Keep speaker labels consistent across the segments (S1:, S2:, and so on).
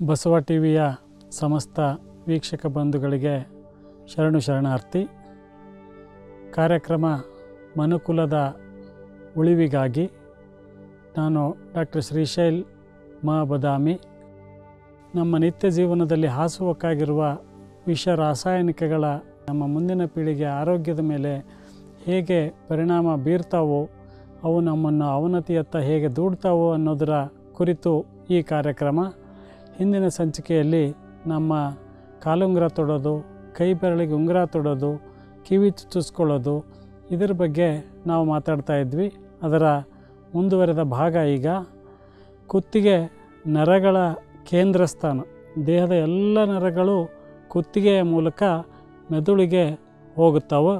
S1: Basava T ವಿಯ ಸಮಸ್ತ ವೀಕ್ಷಕ ಬಂಧುಗಳಿಗೆ ಶರಣು ಶರಣಾರ್ಥಿ ಕಾರ್ಯಕ್ರಮ ಮನುಕುಲದ ಉಳಿವಿಗಾಗಿ ನಾನು ಡಾಕ್ಟರ್ ಶ್ರೀಶೈಲ್ ಮ ಬದಾಮಿ ನಮ್ಮ ನಿತ್ಯ ಜೀವನದಲ್ಲಿ ಹಾಸುವಕ್ಕಾಗಿರುವ ವಿಷ ರಾಸಾಯನಿಕಗಳ ನಮ್ಮ ಮುಂದಿನ ಪೀಳಿಗೆ ಆರೋಗ್ಯದ ಮೇಲೆ ಹೇಗೆ ಪರಿಣಾಮ ಬೀರ್ತಾವೋ ಅವು ನಮ್ಮನ್ನು ಅವನತಿಯತ್ತ ಹೇಗೆ ದೂಡ್ತಾವೋ ಅನ್ನೋದರ ಕುರಿತು ಈ ಕಾರ್ಯಕ್ರಮ ಹಿಂದಿನ ಸಂಚಿಕೆಯಲ್ಲಿ ನಮ್ಮ ಕಾಲುಂಗುರ ತೊಡೋದು ಕೈ ಬೆರಳಿಗೆ ಉಂಗುರ ತೊಡೋದು ಕಿವಿ ಚುಚ್ಚಿಸ್ಕೊಳ್ಳೋದು ಇದರ ಬಗ್ಗೆ ನಾವು ಮಾತಾಡ್ತಾ ಇದ್ವಿ ಅದರ ಮುಂದುವರೆದ ಭಾಗ ಈಗ ಕುತ್ತಿಗೆ ನರಗಳ ಕೇಂದ್ರ ಸ್ಥಾನ ದೇಹದ ಎಲ್ಲ ನರಗಳು ಕುತ್ತಿಗೆಯ ಮೂಲಕ ಮೆದುಳಿಗೆ ಹೋಗುತ್ತವೆ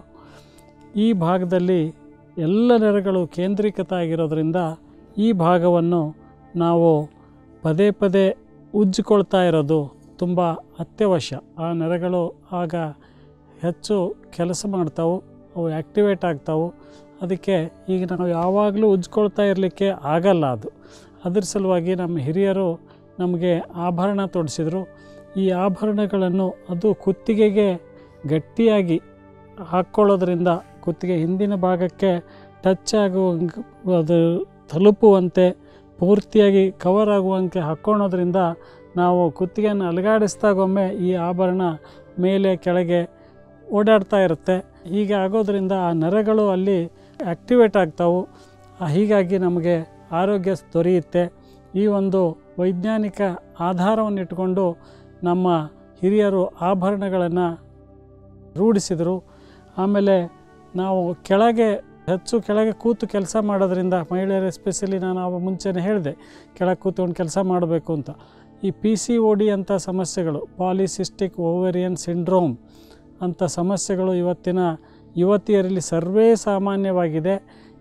S1: ಈ ಭಾಗದಲ್ಲಿ ಎಲ್ಲ ನರಗಳು ಕೇಂದ್ರೀಕೃತ ಆಗಿರೋದ್ರಿಂದ ಈ ಭಾಗವನ್ನು ನಾವು ಪದೇ ಪದೇ ಉಜ್ಜಿಕೊಳ್ತಾ ಇರೋದು ತುಂಬ ಅತ್ಯವಶ್ಯ ಆ ನರಗಳು ಆಗ ಹೆಚ್ಚು ಕೆಲಸ ಮಾಡ್ತಾವೆ ಅವು ಆ್ಯಕ್ಟಿವೇಟ್ ಆಗ್ತಾವೆ ಅದಕ್ಕೆ ಈಗ ನಾವು ಯಾವಾಗಲೂ ಉಜ್ಕೊಳ್ತಾ ಇರಲಿಕ್ಕೆ ಆಗಲ್ಲ ಅದು ಅದ್ರ ಸಲುವಾಗಿ ನಮ್ಮ ಹಿರಿಯರು ನಮಗೆ ಆಭರಣ ತೊಡಿಸಿದ್ರು ಈ ಆಭರಣಗಳನ್ನು ಅದು ಕುತ್ತಿಗೆಗೆ ಗಟ್ಟಿಯಾಗಿ ಹಾಕ್ಕೊಳ್ಳೋದ್ರಿಂದ ಕುತ್ತಿಗೆ ಹಿಂದಿನ ಭಾಗಕ್ಕೆ ಟಚ್ ಆಗುವಂಗೆ ಅದು ತಲುಪುವಂತೆ ಪೂರ್ತಿಯಾಗಿ ಕವರ್ ಆಗುವಂತೆ ಹಾಕ್ಕೊಳೋದ್ರಿಂದ ನಾವು ಕುತ್ತಿಗೆಯನ್ನು ಅಲುಗಾಡಿಸಿದಾಗೊಮ್ಮೆ ಈ ಆಭರಣ ಮೇಲೆ ಕೆಳಗೆ ಓಡಾಡ್ತಾ ಇರುತ್ತೆ ಹೀಗೆ ಆಗೋದ್ರಿಂದ ಆ ನರಗಳು ಅಲ್ಲಿ ಆ್ಯಕ್ಟಿವೇಟ್ ಆಗ್ತಾವೆ ಹೀಗಾಗಿ ನಮಗೆ ಆರೋಗ್ಯ ದೊರೆಯುತ್ತೆ ಈ ಒಂದು ವೈಜ್ಞಾನಿಕ ಆಧಾರವನ್ನು ಇಟ್ಕೊಂಡು ನಮ್ಮ ಹಿರಿಯರು ಆಭರಣಗಳನ್ನು ರೂಢಿಸಿದರು ಆಮೇಲೆ ನಾವು ಕೆಳಗೆ ಹೆಚ್ಚು ಕೆಳಗೆ ಕೂತು ಕೆಲಸ ಮಾಡೋದ್ರಿಂದ ಮಹಿಳೆಯರು ಎಸ್ಪೆಷಲಿ ನಾನು ಅವ ಮುಂಚೆನೇ ಹೇಳಿದೆ ಕೆಳಗೆ ಕೂತ್ಕೊಂಡು ಕೆಲಸ ಮಾಡಬೇಕು ಅಂತ ಈ ಪಿ ಸಿ ಒ ಡಿ ಅಂಥ ಸಮಸ್ಯೆಗಳು ಪಾಲಿಸಿಸ್ಟಿಕ್ ಓವೇರಿಯನ್ ಸಿಂಡ್ರೋಮ್ ಅಂಥ ಸಮಸ್ಯೆಗಳು ಇವತ್ತಿನ ಯುವತಿಯರಲ್ಲಿ ಸರ್ವೇ ಸಾಮಾನ್ಯವಾಗಿದೆ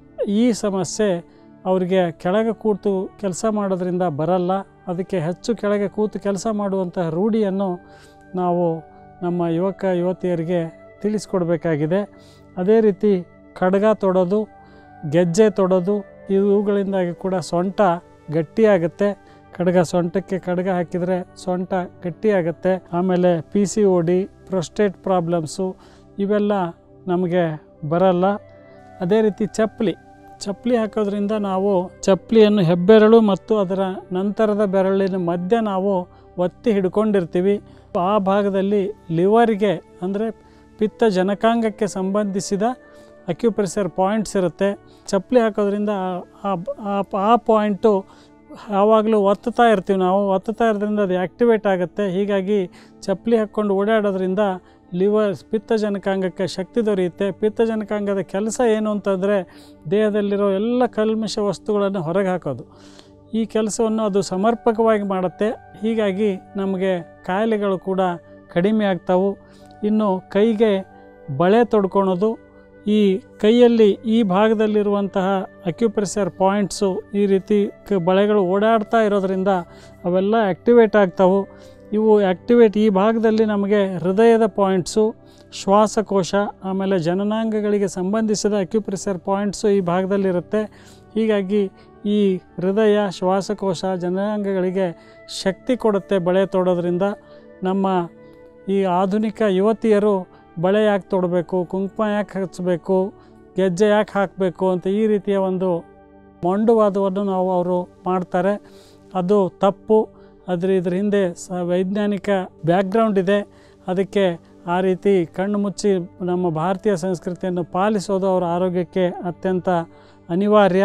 S1: ಈ ಸಮಸ್ಯೆ ಅವರಿಗೆ ಕೆಳಗೆ ಕೂತು ಕೆಲಸ ಮಾಡೋದ್ರಿಂದ ಬರಲ್ಲ ಅದಕ್ಕೆ ಹೆಚ್ಚು ಕೆಳಗೆ ಕೂತು ಕೆಲಸ ಮಾಡುವಂತಹ ರೂಢಿಯನ್ನು ನಾವು ನಮ್ಮ ಯುವಕ ಯುವತಿಯರಿಗೆ ತಿಳಿಸ್ಕೊಡ್ಬೇಕಾಗಿದೆ ಅದೇ ರೀತಿ ಖಡ್ಗ ತೊಡೋದು ಗೆಜ್ಜೆ ತೊಡೋದು ಇವುಗಳಿಂದಾಗಿ ಕೂಡ ಸೊಂಟ ಗಟ್ಟಿಯಾಗುತ್ತೆ ಖಡ್ಗ ಸೊಂಟಕ್ಕೆ ಖಡ್ಗ ಹಾಕಿದರೆ ಸೊಂಟ ಗಟ್ಟಿಯಾಗುತ್ತೆ ಆಮೇಲೆ P C O D prostate problems ಇವೆಲ್ಲ ನಮಗೆ ಬರಲ್ಲ ಅದೇ ರೀತಿ ಚಪ್ಪಲಿ ಚಪ್ಪಲಿ ಹಾಕೋದ್ರಿಂದ ನಾವು ಚಪ್ಪಲಿಯನ್ನು ಹೆಬ್ಬೆರಳು ಮತ್ತು ಅದರ ನಂತರದ ಬೆರಳಿನ ಮಧ್ಯ ನಾವು ಒತ್ತಿ ಹಿಡ್ಕೊಂಡಿರ್ತೀವಿ ಆ ಭಾಗದಲ್ಲಿ ಲಿವರ್ಗೆ ಅಂದರೆ ಪಿತ್ತ ಜನಕಾಂಗಕ್ಕೆ ಸಂಬಂಧಿಸಿದ ಅಕ್ಯುಪ್ರೆಷರ್ ಪಾಯಿಂಟ್ಸ್ ಇರುತ್ತೆ ಚಪ್ಪಲಿ ಹಾಕೋದ್ರಿಂದ ಆ- ಆ ಆ ಪಾಯಿಂಟು ಯಾವಾಗಲೂ ಒತ್ತುತ್ತಾ ಇರ್ತೀವಿ ನಾವು ಒತ್ತುತ್ತಾ ಇರೋದ್ರಿಂದ ಅದು ಆ್ಯಕ್ಟಿವೇಟ್ ಆಗುತ್ತೆ ಹೀಗಾಗಿ ಚಪ್ಪಲಿ ಹಾಕ್ಕೊಂಡು ಓಡಾಡೋದ್ರಿಂದ ಲಿವರ್ ಪಿತ್ತಜನಕಾಂಗಕ್ಕೆ ಶಕ್ತಿ ದೊರೆಯುತ್ತೆ ಪಿತ್ತಜನಕಾಂಗದ ಕೆಲಸ ಏನು ಅಂತಂದರೆ ದೇಹದಲ್ಲಿರೋ ಎಲ್ಲ ಕಲ್ಮಶ ವಸ್ತುಗಳನ್ನು ಹೊರಗೆ ಹಾಕೋದು ಈ ಕೆಲಸವನ್ನು ಅದು ಸಮರ್ಪಕವಾಗಿ ಮಾಡುತ್ತೆ ಹೀಗಾಗಿ ನಮಗೆ ಕಾಯಿಲೆಗಳು ಕೂಡ ಕಡಿಮೆ ಆಗ್ತಾವು ಇನ್ನು ಕೈಗೆ ಬಳೆ ತೊಡ್ಕೊಳೋದು ಈ ಕೈಯಲ್ಲಿ ಈ ಭಾಗದಲ್ಲಿರುವಂತಹ ಅಕ್ಯುಪ್ರೆಷರ್ ಪಾಯಿಂಟ್ಸು ಈ ರೀತಿ ಕ ಬಳೆಗಳು ಓಡಾಡ್ತಾ ಇರೋದ್ರಿಂದ ಅವೆಲ್ಲ ಆ್ಯಕ್ಟಿವೇಟ್ ಆಗ್ತಾವು ಇವು ಆ್ಯಕ್ಟಿವೇಟ್ ಈ ಭಾಗದಲ್ಲಿ ನಮಗೆ ಹೃದಯದ ಪಾಯಿಂಟ್ಸು ಶ್ವಾಸಕೋಶ ಆಮೇಲೆ ಜನನಾಂಗಗಳಿಗೆ ಸಂಬಂಧಿಸಿದ ಅಕ್ಯುಪ್ರೆಷರ್ ಪಾಯಿಂಟ್ಸು ಈ ಭಾಗದಲ್ಲಿರುತ್ತೆ ಹೀಗಾಗಿ ಈ ಹೃದಯ ಶ್ವಾಸಕೋಶ ಜನನಾಂಗಗಳಿಗೆ ಶಕ್ತಿ ಕೊಡುತ್ತೆ ಬಳೆ ತೊಡೋದ್ರಿಂದ ನಮ್ಮ ಈ ಆಧುನಿಕ ಯುವತಿಯರು ಬಳೆ ಯಾಕೆ ತೊಡಬೇಕು ಕುಂಕುಮ ಯಾಕೆ ಹಚ್ಚಬೇಕು ಗೆಜ್ಜೆ ಯಾಕೆ ಹಾಕಬೇಕು ಅಂತ ಈ ರೀತಿಯ ಒಂದು ಮೊಂಡುವಾದವನ್ನು ನಾವು ಅವರು ಮಾಡ್ತಾರೆ ಅದು ತಪ್ಪು ಅದ್ರ ಇದ್ರ ಹಿಂದೆ ಸ ವೈಜ್ಞಾನಿಕ ಬ್ಯಾಕ್ಗ್ರೌಂಡ್ ಇದೆ ಅದಕ್ಕೆ ಆ ರೀತಿ ಕಣ್ಣು ಮುಚ್ಚಿ ನಮ್ಮ ಭಾರತೀಯ ಸಂಸ್ಕೃತಿಯನ್ನು ಪಾಲಿಸೋದು ಅವರ ಆರೋಗ್ಯಕ್ಕೆ ಅತ್ಯಂತ ಅನಿವಾರ್ಯ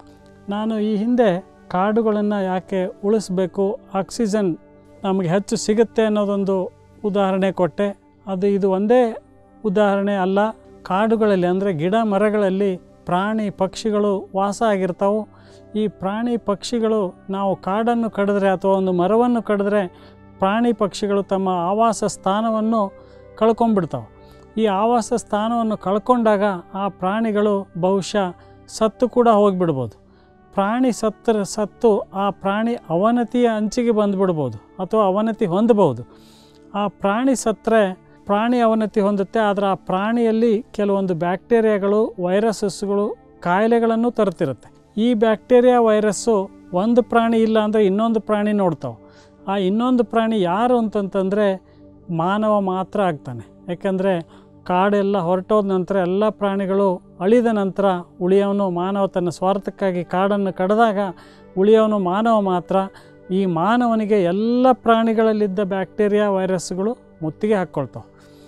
S1: ನಾನು ಈ ಹಿಂದೆ ಕಾಡುಗಳನ್ನು ಯಾಕೆ ಉಳಿಸ್ಬೇಕು ಆಕ್ಸಿಜನ್ ನಮಗೆ ಹೆಚ್ಚು ಸಿಗುತ್ತೆ ಅನ್ನೋದೊಂದು ಉದಾಹರಣೆ ಕೊಟ್ಟೆ ಅದು ಇದು ಒಂದೇ ಉದಾಹರಣೆ ಅಲ್ಲ ಕಾಡುಗಳಲ್ಲಿ ಅಂದರೆ ಗಿಡ ಮರಗಳಲ್ಲಿ ಪ್ರಾಣಿ ಪಕ್ಷಿಗಳು ವಾಸ ಆಗಿರ್ತಾವೆ ಈ ಪ್ರಾಣಿ ಪಕ್ಷಿಗಳು ನಾವು ಕಾಡನ್ನು ಕಡಿದ್ರೆ ಅಥವಾ ಒಂದು ಮರವನ್ನು ಕಡಿದ್ರೆ ಪ್ರಾಣಿ ಪಕ್ಷಿಗಳು ತಮ್ಮ ಆವಾಸ ಸ್ಥಾನವನ್ನು ಕಳ್ಕೊಂಡ್ಬಿಡ್ತಾವೆ ಈ ಆವಾಸ ಸ್ಥಾನವನ್ನು ಕಳ್ಕೊಂಡಾಗ ಆ ಪ್ರಾಣಿಗಳು ಬಹುಶಃ ಸತ್ತು ಕೂಡ ಹೋಗಿಬಿಡ್ಬೋದು ಪ್ರಾಣಿ ಸತ್ತರ ಸತ್ತು ಆ ಪ್ರಾಣಿ ಅವನತಿಯ ಅಂಚಿಗೆ ಬಂದುಬಿಡ್ಬೋದು ಅಥವಾ ಅವನತಿ ಹೊಂದಬಹುದು ಆ ಪ್ರಾಣಿ ಸತ್ತರೆ ಪ್ರಾಣಿ ಅವನತಿ ಹೊಂದುತ್ತೆ ಆದರೆ ಆ ಪ್ರಾಣಿಯಲ್ಲಿ ಕೆಲವೊಂದು ಬ್ಯಾಕ್ಟೀರಿಯಾಗಳು ವೈರಸಸ್ಗಳು ಕಾಯಿಲೆಗಳನ್ನು ತರ್ತಿರುತ್ತೆ ಈ ಬ್ಯಾಕ್ಟೀರಿಯಾ ವೈರಸ್ಸು ಒಂದು ಪ್ರಾಣಿ ಇಲ್ಲ ಅಂದರೆ ಇನ್ನೊಂದು ಪ್ರಾಣಿ ನೋಡ್ತಾವೆ ಆ ಇನ್ನೊಂದು ಪ್ರಾಣಿ ಯಾರು ಅಂತಂತಂದರೆ ಮಾನವ ಮಾತ್ರ ಆಗ್ತಾನೆ ಯಾಕಂದರೆ ಕಾಡೆಲ್ಲ ಹೊರಟೋದ ನಂತರ ಎಲ್ಲ ಪ್ರಾಣಿಗಳು ಅಳಿದ ನಂತರ ಉಳಿಯವನು ಮಾನವ ತನ್ನ ಸ್ವಾರ್ಥಕ್ಕಾಗಿ ಕಾಡನ್ನು ಕಡಿದಾಗ ಉಳಿಯವನು ಮಾನವ ಮಾತ್ರ ಈ ಮಾನವನಿಗೆ ಎಲ್ಲ ಪ್ರಾಣಿಗಳಲ್ಲಿದ್ದ ಬ್ಯಾಕ್ಟೀರಿಯಾ ವೈರಸ್ಗಳು ಮುತ್ತಿಗೆ ಹಾಕ್ಕೊಳ್ತಾವೆ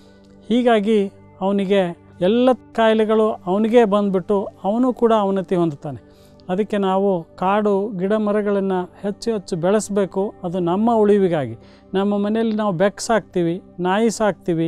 S1: ಹೀಗಾಗಿ ಅವನಿಗೆ ಎಲ್ಲ ಕಾಯಿಲೆಗಳು ಅವನಿಗೆ ಬಂದ್ಬಿಟ್ಟು ಅವನು ಕೂಡ ಅವನತಿ ಹೊಂದುತ್ತಾನೆ ಅದಕ್ಕೆ ನಾವು ಕಾಡು ಗಿಡ ಮರಗಳನ್ನು ಹೆಚ್ಚು ಹೆಚ್ಚು ಬೆಳೆಸಬೇಕು ಅದು ನಮ್ಮ ಉಳಿವಿಗಾಗಿ ನಮ್ಮ ಮನೆಯಲ್ಲಿ ನಾವು ಬೆಕ್ಕು ಸಾಕ್ತೀವಿ ನಾಯಿ ಸಾಕ್ತೀವಿ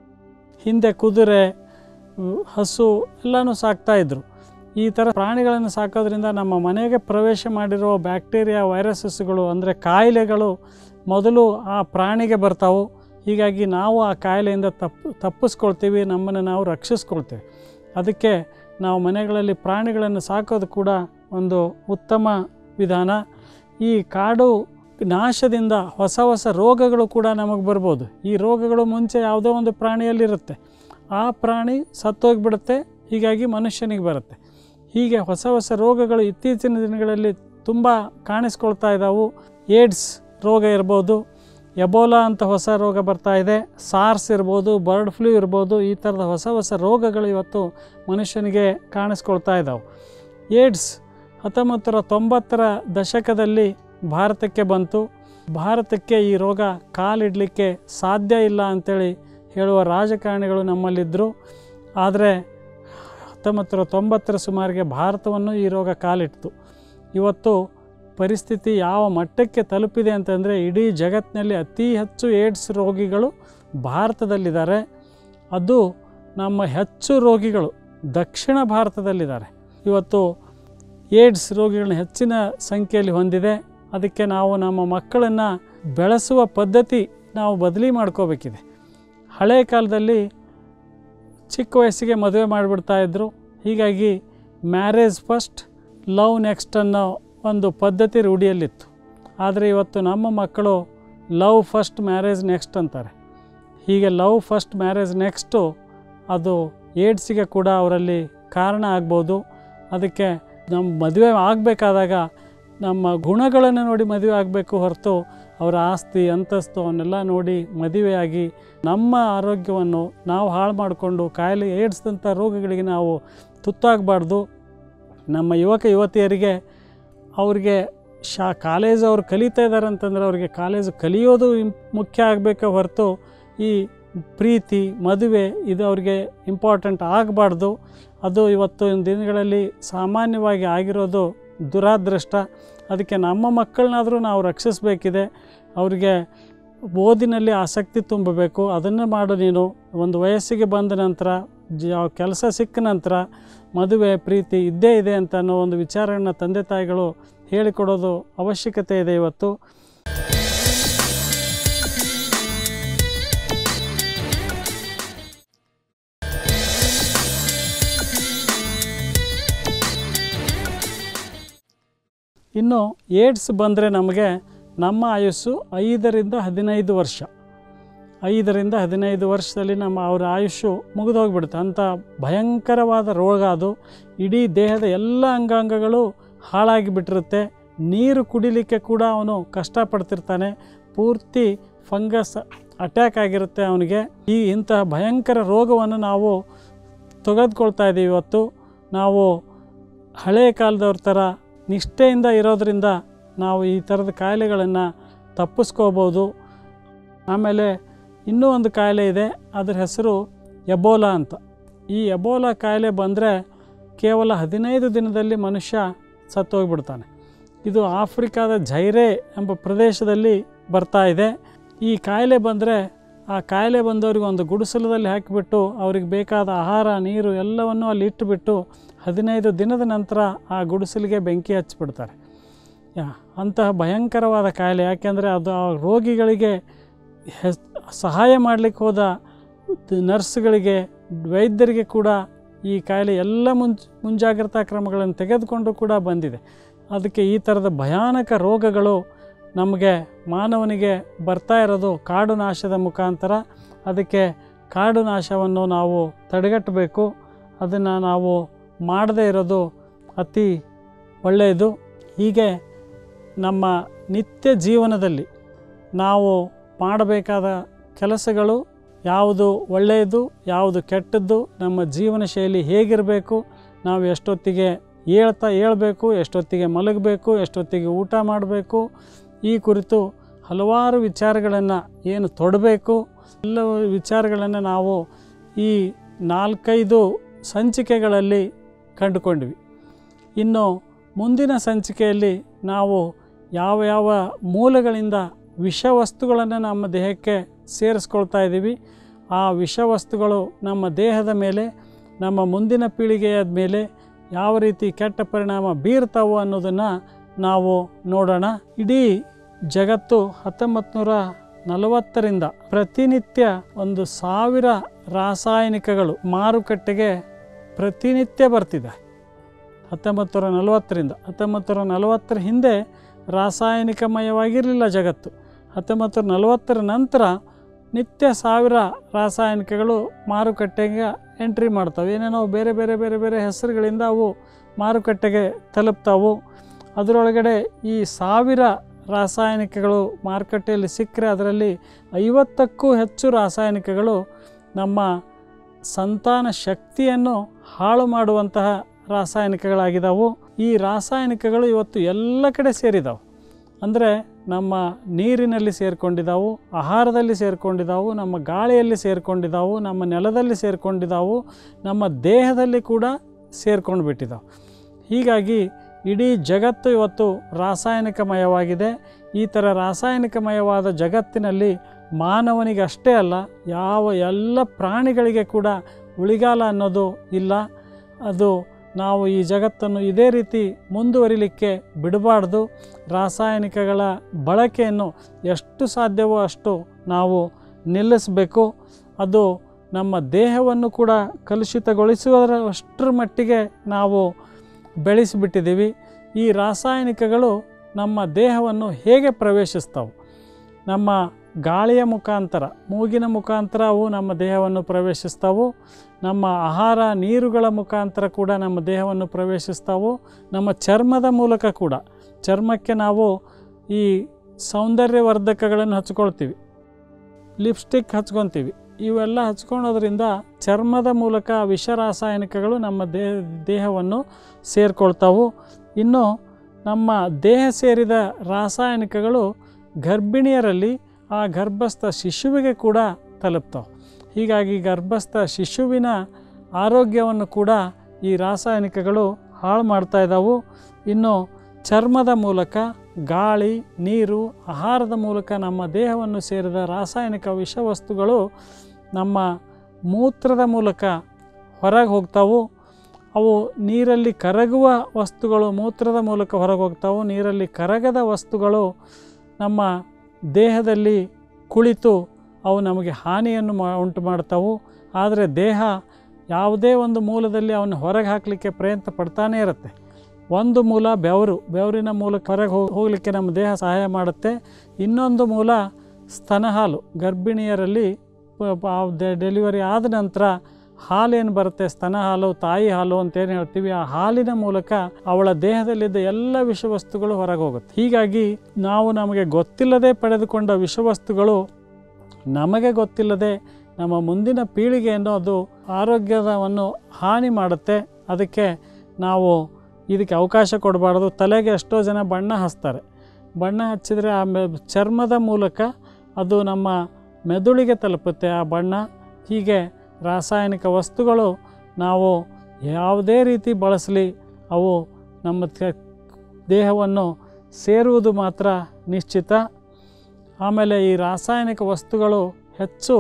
S1: ಹಿಂದೆ ಕುದುರೆ ಉ, ಹಸು ಎಲ್ಲನೂ ಸಾಕ್ತಾಯಿದ್ರು ಈ ಥರ ಪ್ರಾಣಿಗಳನ್ನು ಸಾಕೋದ್ರಿಂದ ನಮ್ಮ ಮನೆಗೆ ಪ್ರವೇಶ ಮಾಡಿರೋ ಬ್ಯಾಕ್ಟೀರಿಯಾ ವೈರಸಸ್ಗಳು ಅಂದರೆ ಕಾಯಿಲೆಗಳು ಮೊದಲು ಆ ಪ್ರಾಣಿಗೆ ಬರ್ತಾವೆ ಹೀಗಾಗಿ ನಾವು ಆ ಕಾಯಿಲೆಯಿಂದ ತಪ್ಪು ತಪ್ಪಿಸ್ಕೊಳ್ತೀವಿ ನಮ್ಮನ್ನು ನಾವು ರಕ್ಷಿಸ್ಕೊಳ್ತೀವಿ ಅದಕ್ಕೆ ನಾವು ಮನೆಗಳಲ್ಲಿ ಪ್ರಾಣಿಗಳನ್ನು ಸಾಕೋದು ಕೂಡ ಒಂದು ಉತ್ತಮ ವಿಧಾನ ಈ ಕಾಡು ನಾಶದಿಂದ ಹೊಸ ಹೊಸ ರೋಗಗಳು ಕೂಡ ನಮಗೆ ಬರ್ಬೋದು ಈ ರೋಗಗಳು ಮುಂಚೆ ಯಾವುದೋ ಒಂದು ಪ್ರಾಣಿಯಲ್ಲಿರುತ್ತೆ ಆ ಪ್ರಾಣಿ ಸತ್ತೋಗಿಬಿಡುತ್ತೆ ಹೀಗಾಗಿ ಮನುಷ್ಯನಿಗೆ ಬರುತ್ತೆ ಹೀಗೆ ಹೊಸ ಹೊಸ ರೋಗಗಳು ಇತ್ತೀಚಿನ ದಿನಗಳಲ್ಲಿ ತುಂಬ ಕಾಣಿಸ್ಕೊಳ್ತಾ ಇದ್ದಾವು ಏಡ್ಸ್ ರೋಗ ಇರ್ಬೋದು ಎಬೋಲಾ ಅಂತ ಹೊಸ ರೋಗ ಬರ್ತಾ ಇದೆ ಸಾರ್ಸ್ ಇರ್ಬೋದು ಬರ್ಡ್ ಫ್ಲೂ ಇರ್ಬೋದು ಈ ಥರದ ಹೊಸ ಹೊಸ ರೋಗಗಳು ಇವತ್ತು ಮನುಷ್ಯನಿಗೆ ಕಾಣಿಸ್ಕೊಳ್ತಾ ಇದ್ದಾವೆ ಏಡ್ಸ್ ಹತ್ತೊಂಬತ್ತು ನೂರ ತೊಂಬತ್ತರ ದಶಕದಲ್ಲಿ ಭಾರತಕ್ಕೆ ಬಂತು ಭಾರತಕ್ಕೆ ಈ ರೋಗ ಕಾಲಿಡಲಿಕ್ಕೆ ಸಾಧ್ಯ ಇಲ್ಲ ಅಂಥೇಳಿ ಹೇಳುವ ರಾಜಕಾರಣಿಗಳು ನಮ್ಮಲ್ಲಿದ್ದರು ಆದರೆ ಹತ್ತೊಂಬತ್ತು ನೂರ ತೊಂಬತ್ತರ ಸುಮಾರಿಗೆ ಭಾರತವನ್ನು ಈ ರೋಗ ಕಾಲಿಡ್ತು ಇವತ್ತು ಪರಿಸ್ಥಿತಿ ಯಾವ ಮಟ್ಟಕ್ಕೆ ತಲುಪಿದೆ ಅಂತಂದರೆ ಇಡೀ ಜಗತ್ತಿನಲ್ಲಿ ಅತಿ ಹೆಚ್ಚು ಏಡ್ಸ್ ರೋಗಿಗಳು ಭಾರತದಲ್ಲಿದ್ದಾರೆ ಅದು ನಮ್ಮ ಹೆಚ್ಚು ರೋಗಿಗಳು ದಕ್ಷಿಣ ಭಾರತದಲ್ಲಿದ್ದಾರೆ ಇವತ್ತು ಏಡ್ಸ್ ರೋಗಿಗಳನ್ನ ಹೆಚ್ಚಿನ ಸಂಖ್ಯೆಯಲ್ಲಿ ಹೊಂದಿದೆ ಅದಕ್ಕೆ ನಾವು ನಮ್ಮ ಮಕ್ಕಳನ್ನು ಬೆಳೆಸುವ ಪದ್ಧತಿ ನಾವು ಬದಲಿ ಮಾಡ್ಕೋಬೇಕಿದೆ ಹಳೆ ಕಾಲದಲ್ಲಿ ಚಿಕ್ಕ ವಯಸ್ಸಿಗೆ ಮದುವೆ ಮಾಡಿಬಿಡ್ತಾ ಇದ್ದರು ಹೀಗಾಗಿ ಮ್ಯಾರೇಜ್ ಫಸ್ಟ್ ಲವ್ ನೆಕ್ಸ್ಟ್ ಅನ್ನೋ ಒಂದು ಪದ್ಧತಿ ರೂಢಿಯಲ್ಲಿತ್ತು ಆದರೆ ಇವತ್ತು ನಮ್ಮ ಮಕ್ಕಳು ಲವ್ ಫಸ್ಟ್ ಮ್ಯಾರೇಜ್ ನೆಕ್ಸ್ಟ್ ಅಂತಾರೆ ಹೀಗೆ ಲವ್ ಫಸ್ಟ್ ಮ್ಯಾರೇಜ್ ನೆಕ್ಸ್ಟು ಅದು ಏಡ್ಸಿಗೆ ಕೂಡ ಅವರಲ್ಲಿ ಕಾರಣ ಆಗ್ಬೋದು ಅದಕ್ಕೆ ನಮ್ಮ ಮದುವೆ ಆಗಬೇಕಾದಾಗ ನಮ್ಮ ಗುಣಗಳನ್ನು ನೋಡಿ ಮದುವೆ ಆಗಬೇಕು ಹೊರತು ಅವರ ಆಸ್ತಿ ಅಂತಸ್ತು ಅವನ್ನೆಲ್ಲ ನೋಡಿ ಮದುವೆಯಾಗಿ ನಮ್ಮ ಆರೋಗ್ಯವನ್ನು ನಾವು ಹಾಳು ಮಾಡಿಕೊಂಡು ಕಾಯಿಲೆ ಏಡ್ಸ್ದಂಥ ರೋಗಗಳಿಗೆ ನಾವು ತುತ್ತಾಗಬಾರ್ದು ನಮ್ಮ ಯುವಕ ಯುವತಿಯರಿಗೆ ಅವ್ರಿಗೆ ಶಾ ಕಾಲೇಜ್ ಅವ್ರು ಕಲಿತಾ ಇದ್ದಾರೆ ಅಂತಂದ್ರೆ ಅವ್ರಿಗೆ ಕಾಲೇಜು ಕಲಿಯೋದು ಇಂ- ಮುಖ್ಯ ಆಗಬೇಕೆ ಹೊರತು ಈ ಪ್ರೀತಿ ಮದುವೆ ಇದು ಅವ್ರಿಗೆ ಇಂಪಾರ್ಟೆಂಟ್ ಆಗಬಾರ್ದು ಅದು ಇವತ್ತು ದಿನಗಳಲ್ಲಿ ಸಾಮಾನ್ಯವಾಗಿ ಆಗಿರೋದು ದುರಾದೃಷ್ಟ ಅದಕ್ಕೆ ನಮ್ಮ ಮಕ್ಕಳನ್ನಾದರೂ ನಾವು ರಕ್ಷಿಸಬೇಕಿದೆ ಅವರಿಗೆ ಓದಿನಲ್ಲಿ ಆಸಕ್ತಿ ತುಂಬಬೇಕು ಅದನ್ನು ಮಾಡು ನೀನು ಒಂದು ವಯಸ್ಸಿಗೆ ಬಂದ ನಂತರ ಜ ಕೆಲಸ ಸಿಕ್ಕ ನಂತರ ಮದುವೆ ಪ್ರೀತಿ ಇದ್ದೇ ಇದೆ ಅಂತ ಅನ್ನೋ ಒಂದು ವಿಚಾರವನ್ನು ತಂದೆ ತಾಯಿಗಳು ಹೇಳಿಕೊಡೋದು ಅವಶ್ಯಕತೆ ಇದೆ ಇವತ್ತು ಇನ್ನು ಏಡ್ಸ್ ಬಂದರೆ ನಮಗೆ ನಮ್ಮ ಆಯುಸ್ಸು ಐದರಿಂದ ಹದಿನೈದು ವರ್ಷ ಐದರಿಂದ ಹದಿನೈದು ವರ್ಷದಲ್ಲಿ ನಮ್ಮ ಅವರ ಆಯುಷ್ಯು ಮುಗಿದು ಹೋಗ್ಬಿಡುತ್ತೆ ಅಂಥ ಭಯಂಕರವಾದ ರೋಗ ಅದು ಇಡೀ ದೇಹದ ಎಲ್ಲ ಅಂಗಾಂಗಗಳು ಹಾಳಾಗಿ ಬಿಟ್ಟಿರುತ್ತೆ ನೀರು ಕುಡಿಲಿಕ್ಕೆ ಕೂಡ ಅವನು ಕಷ್ಟಪಡ್ತಿರ್ತಾನೆ ಪೂರ್ತಿ ಫಂಗಸ್ ಅಟ್ಯಾಕ್ ಆಗಿರುತ್ತೆ ಅವನಿಗೆ ಈ ಇಂತಹ ಭಯಂಕರ ರೋಗವನ್ನು ನಾವು ತೆಗೆದುಕೊಳ್ತಾ ಇದ್ದೀವಿ ಇವತ್ತು ನಾವು ಹಳೆಯ ಕಾಲದವ್ರ ಥರ ನಿಷ್ಠೆಯಿಂದ ಇರೋದರಿಂದ ನಾವು ಈ ಥರದ ಕಾಯಿಲೆಗಳನ್ನು ತಪ್ಪಿಸ್ಕೋಬೋದು ಆಮೇಲೆ ಇನ್ನೂ ಒಂದು ಕಾಯಿಲೆ ಇದೆ ಅದರ ಹೆಸರು ಎಬೋಲಾ ಅಂತ ಈ ಎಬೋಲಾ ಕಾಯಿಲೆ ಬಂದರೆ ಕೇವಲ ಹದಿನೈದು ದಿನದಲ್ಲಿ ಮನುಷ್ಯ ಸತ್ತೋಗ್ಬಿಡ್ತಾನೆ ಇದು ಆಫ್ರಿಕಾದ ಜೈರೆ ಎಂಬ ಪ್ರದೇಶದಲ್ಲಿ ಬರ್ತಾ ಇದೆ ಈ ಕಾಯಿಲೆ ಬಂದರೆ ಆ ಕಾಯಿಲೆ ಬಂದವರಿಗೆ ಒಂದು ಗುಡಿಸಲದಲ್ಲಿ ಹಾಕಿಬಿಟ್ಟು ಅವ್ರಿಗೆ ಬೇಕಾದ ಆಹಾರ ನೀರು ಎಲ್ಲವನ್ನೂ ಅಲ್ಲಿ ಇಟ್ಟುಬಿಟ್ಟು ಹದಿನೈದು ದಿನದ ನಂತರ ಆ ಗುಡಿಸಲಿಗೆ ಬೆಂಕಿ ಹಚ್ಚಿಬಿಡ್ತಾರೆ ಯಾ ಅಂತಹ ಭಯಂಕರವಾದ ಕಾಯಿಲೆ ಯಾಕೆಂದರೆ ಅದು ಆ ರೋಗಿಗಳಿಗೆ ಹೆಸ್ ಸಹಾಯ ಮಾಡಲಿಕ್ಕೆ ಹೋದ ನರ್ಸ್ಗಳಿಗೆ ವೈದ್ಯರಿಗೆ ಕೂಡ ಈ ಕಾಯಿಲೆ ಎಲ್ಲ ಮುಂಜ್ ಮುಂಜಾಗ್ರತಾ ಕ್ರಮಗಳನ್ನು ತೆಗೆದುಕೊಂಡು ಕೂಡ ಬಂದಿದೆ ಅದಕ್ಕೆ ಈ ಥರದ ಭಯಾನಕ ರೋಗಗಳು ನಮಗೆ ಮಾನವನಿಗೆ ಬರ್ತಾ ಇರೋದು ಕಾಡು ನಾಶದ ಮುಖಾಂತರ ಅದಕ್ಕೆ ಕಾಡು ನಾಶವನ್ನು ನಾವು ತಡೆಗಟ್ಟಬೇಕು ಅದನ್ನು ನಾವು ಮಾಡದೇ ಇರೋದು ಅತಿ ಒಳ್ಳೆಯದು ಹೀಗೆ ನಮ್ಮ ನಿತ್ಯ ಜೀವನದಲ್ಲಿ ನಾವು ಮಾಡಬೇಕಾದ ಕೆಲಸಗಳು ಯಾವುದು ಒಳ್ಳೆಯದು ಯಾವುದು ಕೆಟ್ಟದ್ದು ನಮ್ಮ ಜೀವನ ಶೈಲಿ ಹೇಗಿರಬೇಕು ನಾವು ಎಷ್ಟೊತ್ತಿಗೆ ಏಳ್ತಾ ಏಳಬೇಕು ಎಷ್ಟೊತ್ತಿಗೆ ಮಲಗಬೇಕು ಎಷ್ಟೊತ್ತಿಗೆ ಊಟ ಮಾಡಬೇಕು ಈ ಕುರಿತು ಹಲವಾರು ವಿಚಾರಗಳನ್ನು ಏನು ತೊಡಬೇಕು ಎಲ್ಲ ವಿಚಾರಗಳನ್ನು ನಾವು ಈ ನಾಲ್ಕೈದು ಸಂಚಿಕೆಗಳಲ್ಲಿ ಕಂಡುಕೊಂಡ್ವಿ ಇನ್ನು ಮುಂದಿನ ಸಂಚಿಕೆಯಲ್ಲಿ ನಾವು ಯಾವ ಯಾವ ಮೂಲಗಳಿಂದ ವಿಷವಸ್ತುಗಳನ್ನು ನಮ್ಮ ದೇಹಕ್ಕೆ ಸೇರಿಸ್ಕೊಳ್ತಾ ಇದ್ದೀವಿ ಆ ವಿಷವಸ್ತುಗಳು ನಮ್ಮ ದೇಹದ ಮೇಲೆ ನಮ್ಮ ಮುಂದಿನ ಪೀಳಿಗೆಯ ಮೇಲೆ ಯಾವ ರೀತಿ ಕೆಟ್ಟ ಪರಿಣಾಮ ಬೀರ್ತಾವು ಅನ್ನೋದನ್ನು ನಾವು ನೋಡೋಣ ಇಡೀ ಜಗತ್ತು ಹತ್ತೊಂಬತ್ತು ನೂರ ನಲವತ್ತರಿಂದ ಪ್ರತಿನಿತ್ಯ ಒಂದು ಸಾವಿರ ರಾಸಾಯನಿಕಗಳು ಮಾರುಕಟ್ಟೆಗೆ ಪ್ರತಿನಿತ್ಯ ಬರ್ತಿದೆ ಹತ್ತೊಂಬತ್ತು ನೂರ ನಲವತ್ತರಿಂದ ಹತ್ತೊಂಬತ್ತು ನೂರ ನಲವತ್ತರ ಹಿಂದೆ ರಾಸಾಯನಿಕಮಯವಾಗಿರಲಿಲ್ಲ ಜಗತ್ತು ಹತ್ತೊಂಬತ್ತು ನೂರ ನಲವತ್ತರ ನಂತರ ನಿತ್ಯ ಸಾವಿರ ರಾಸಾಯನಿಕಗಳು ಮಾರುಕಟ್ಟೆಗೆ ಎಂಟ್ರಿ ಮಾಡ್ತವೆ ಏನೇನೋ ಬೇರೆ ಬೇರೆ ಬೇರೆ ಬೇರೆ ಹೆಸರುಗಳಿಂದ ಅವು ಮಾರುಕಟ್ಟೆಗೆ ತಲುಪ್ತಾವು ಅದರೊಳಗಡೆ ಈ ಸಾವಿರ ರಾಸಾಯನಿಕಗಳು ಮಾರುಕಟ್ಟೆಯಲ್ಲಿ ಸಿಕ್ಕರೆ ಅದರಲ್ಲಿ ಐವತ್ತಕ್ಕೂ ಹೆಚ್ಚು ರಾಸಾಯನಿಕಗಳು ನಮ್ಮ ಸಂತಾನ ಶಕ್ತಿಯನ್ನು ಹಾಳು ಮಾಡುವಂತಹ ರಾಸಾಯನಿಕಗಳಾಗಿದ್ದಾವು ಈ ರಾಸಾಯನಿಕಗಳು ಇವತ್ತು ಎಲ್ಲ ಕಡೆ ಸೇರಿದಾವೆ ಅಂದರೆ ನಮ್ಮ ನೀರಿನಲ್ಲಿ ಸೇರಿಕೊಂಡಿದ್ದಾವು ಆಹಾರದಲ್ಲಿ ಸೇರಿಕೊಂಡಿದ್ದಾವು ನಮ್ಮ ಗಾಳಿಯಲ್ಲಿ ಸೇರಿಕೊಂಡಿದ್ದಾವು ನಮ್ಮ ನೆಲದಲ್ಲಿ ಸೇರಿಕೊಂಡಿದ್ದಾವು ನಮ್ಮ ದೇಹದಲ್ಲಿ ಕೂಡ ಸೇರ್ಕೊಂಡು ಬಿಟ್ಟಿದ್ದಾವೆ ಹೀಗಾಗಿ ಇಡೀ ಜಗತ್ತು ಇವತ್ತು ರಾಸಾಯನಿಕಮಯವಾಗಿದೆ ಈ ಥರ ರಾಸಾಯನಿಕಮಯವಾದ ಜಗತ್ತಿನಲ್ಲಿ ಮಾನವನಿಗೆ ಅಷ್ಟೇ ಅಲ್ಲ ಯಾವ ಎಲ್ಲ ಪ್ರಾಣಿಗಳಿಗೆ ಕೂಡ ಉಳಿಗಾಲ ಅನ್ನೋದು ಇಲ್ಲ ಅದು ನಾವು ಈ ಜಗತ್ತನ್ನು ಇದೇ ರೀತಿ ಮುಂದುವರಿಲಿಕ್ಕೆ ಬಿಡಬಾರ್ದು ರಾಸಾಯನಿಕಗಳ ಬಳಕೆಯನ್ನು ಎಷ್ಟು ಸಾಧ್ಯವೋ ಅಷ್ಟು ನಾವು ನಿಲ್ಲಿಸಬೇಕು ಅದು ನಮ್ಮ ದೇಹವನ್ನು ಕೂಡ ಕಲುಷಿತಗೊಳಿಸುವುದರ ಅಷ್ಟರ ಮಟ್ಟಿಗೆ ನಾವು ಬೆಳೆಸಿಬಿಟ್ಟಿದ್ದೀವಿ ಈ ರಾಸಾಯನಿಕಗಳು ನಮ್ಮ ದೇಹವನ್ನು ಹೇಗೆ ಪ್ರವೇಶಿಸ್ತವೆ ನಮ್ಮ ಗಾಳಿಯ ಮುಖಾಂತರ ಮೂಗಿನ ಮುಖಾಂತರ ಅವು ನಮ್ಮ ದೇಹವನ್ನು ಪ್ರವೇಶಿಸ್ತವು ನಮ್ಮ ಆಹಾರ ನೀರುಗಳ ಮುಖಾಂತರ ಕೂಡ ನಮ್ಮ ದೇಹವನ್ನು ಪ್ರವೇಶಿಸ್ತವು ನಮ್ಮ ಚರ್ಮದ ಮೂಲಕ ಕೂಡ ಚರ್ಮಕ್ಕೆ ನಾವು ಈ ಸೌಂದರ್ಯವರ್ಧಕಗಳನ್ನು ಹಚ್ಕೊಳ್ತೀವಿ ಲಿಪ್ಸ್ಟಿಕ್ ಹಚ್ಕೊತೀವಿ ಇವೆಲ್ಲ ಹಚ್ಕೊಳೋದ್ರಿಂದ ಚರ್ಮದ ಮೂಲಕ ವಿಷ ರಾಸಾಯನಿಕಗಳು ನಮ್ಮ ದೇಹ ದೇಹವನ್ನು ಸೇರಿಕೊಳ್ತಾವು ಇನ್ನು ನಮ್ಮ ದೇಹ ಸೇರಿದ ರಾಸಾಯನಿಕಗಳು ಗರ್ಭಿಣಿಯರಲ್ಲಿ ಆ ಗರ್ಭಸ್ಥ ಶಿಶುವಿಗೆ ಕೂಡ ತಲುಪ್ತಾವೆ ಹೀಗಾಗಿ ಗರ್ಭಸ್ಥ ಶಿಶುವಿನ ಆರೋಗ್ಯವನ್ನು ಕೂಡ ಈ ರಾಸಾಯನಿಕಗಳು ಹಾಳು ಮಾಡ್ತಾ ಇದ್ದಾವು ಇನ್ನು ಚರ್ಮದ ಮೂಲಕ ಗಾಳಿ ನೀರು ಆಹಾರದ ಮೂಲಕ ನಮ್ಮ ದೇಹವನ್ನು ಸೇರಿದ ರಾಸಾಯನಿಕ ವಿಷವಸ್ತುಗಳು ನಮ್ಮ ಮೂತ್ರದ ಮೂಲಕ ಹೊರಗೆ ಹೋಗ್ತಾವು ಅವು ನೀರಲ್ಲಿ ಕರಗುವ ವಸ್ತುಗಳು ಮೂತ್ರದ ಮೂಲಕ ಹೊರಗೆ ಹೋಗ್ತಾವು ನೀರಲ್ಲಿ ಕರಗದ ವಸ್ತುಗಳು ನಮ್ಮ ದೇಹದಲ್ಲಿ ಕುಳಿತು ಅವು ನಮಗೆ ಹಾನಿಯನ್ನು ಮಾ ಉಂಟು ಮಾಡ್ತಾವು ಆದರೆ ದೇಹ ಯಾವುದೇ ಒಂದು ಮೂಲದಲ್ಲಿ ಅವನ್ನು ಹೊರಗೆ ಹಾಕಲಿಕ್ಕೆ ಪ್ರಯತ್ನ ಪಡ್ತಾನೇ ಇರುತ್ತೆ ಒಂದು ಮೂಲ ಬೆವರು ಬೆವರಿನ ಮೂಲಕ ಹೊರಗೆ ಹೋಗ್- ಹೋಗಲಿಕ್ಕೆ ನಮ್ಮ ದೇಹ ಸಹಾಯ ಮಾಡುತ್ತೆ ಇನ್ನೊಂದು ಮೂಲ ಸ್ತನ ಹಾಲು ಗರ್ಭಿಣಿಯರಲ್ಲಿ ಪ- ಪ- ಆ ಡೆ- ಡೆಲಿವರಿ ಆದ ನಂತರ ಹಾಲೇನು ಬರುತ್ತೆ ಸ್ತನ ಹಾಲು ತಾಯಿ ಹಾಲು ಅಂತೇನು ಹೇಳ್ತೀವಿ ಆ ಹಾಲಿನ ಮೂಲಕ ಅವಳ ದೇಹದಲ್ಲಿದ್ದ ಎಲ್ಲ ವಿಷವಸ್ತುಗಳು ಹೊರಗೆ ಹೋಗುತ್ತೆ ಹೀಗಾಗಿ ನಾವು ನಮಗೆ ಗೊತ್ತಿಲ್ಲದೆ ಪಡೆದುಕೊಂಡ ವಿಷವಸ್ತುಗಳು ನಮಗೆ ಗೊತ್ತಿಲ್ಲದೆ ನಮ್ಮ ಮುಂದಿನ ಪೀಳಿಗೆಯನ್ನು ಅದು ಆರೋಗ್ಯದವನ್ನು ಹಾನಿ ಮಾಡುತ್ತೆ ಅದಕ್ಕೆ ನಾವು ಇದಕ್ಕೆ ಅವಕಾಶ ಕೊಡಬಾರ್ದು ತಲೆಗೆ ಎಷ್ಟೋ ಜನ ಬಣ್ಣ ಹಚ್ತಾರೆ ಬಣ್ಣ ಹಚ್ಚಿದರೆ ಆ ಮೆ ಚರ್ಮದ ಮೂಲಕ ಅದು ನಮ್ಮ ಮೆದುಳಿಗೆ ತಲುಪುತ್ತೆ ಆ ಬಣ್ಣ ಹೀಗೆ ರಾಸಾಯನಿಕ ವಸ್ತುಗಳು ನಾವು ಯಾವುದೇ ರೀತಿ ಬಳಸಲಿ ಅವು ನಮ್ಮ ತ- ದೇಹವನ್ನು ಸೇರುವುದು ಮಾತ್ರ ನಿಶ್ಚಿತ ಆಮೇಲೆ ಈ ರಾಸಾಯನಿಕ ವಸ್ತುಗಳು ಹೆಚ್ಚು